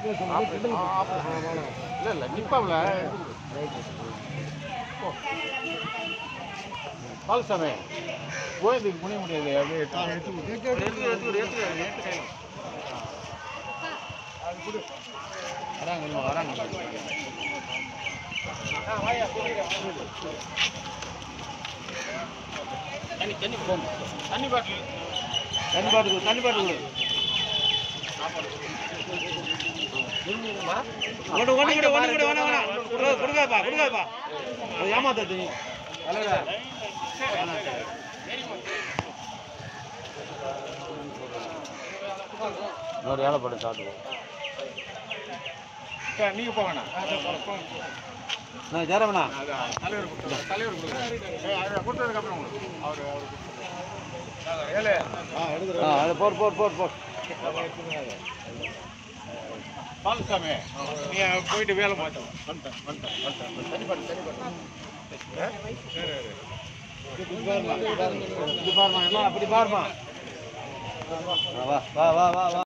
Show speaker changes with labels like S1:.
S1: இல்லை இல்லை நிப்பாவில் பாலசாமி கோயந்துக்கு புனிய முடியாது அப்படியே வராங்க வராங்க தண்ணி தண்ணி போங்க தண்ணி பாட்டில் தண்ணி பாட்டில் தண்ணி பாட்டில் ஒன்று ஒன்று கூட ஒன்று கூட வேணாம் வேணாம் கொடுங்க கொடுங்கப்பா கொடுங்கப்பா அது ஏமாத்த நீ இன்னொரு ஏழைப்படம் சாப்பிடுவோம் நீங்க போங்கண்ணா நான் ஜெரமண்ணா தலைவர் கொடுத்தாரு. தலைவர் கொடுத்தாரு. கொடுத்ததுக்கு அப்புறம் அவர் ஏழு ஆ அது போர் போர் போர் போர் பாலசாமி நீ போயிட்டு வேலை பார்த்தோம் வந்துட்டேன் வந்துட்டேன் வந்துட்டேன் தண்ணி பாட்டு தண்ணி பாட்டு இப்படி பாருமா இப்படி பாருமா என்ன அப்படி பாருமா வா வா வா வா வா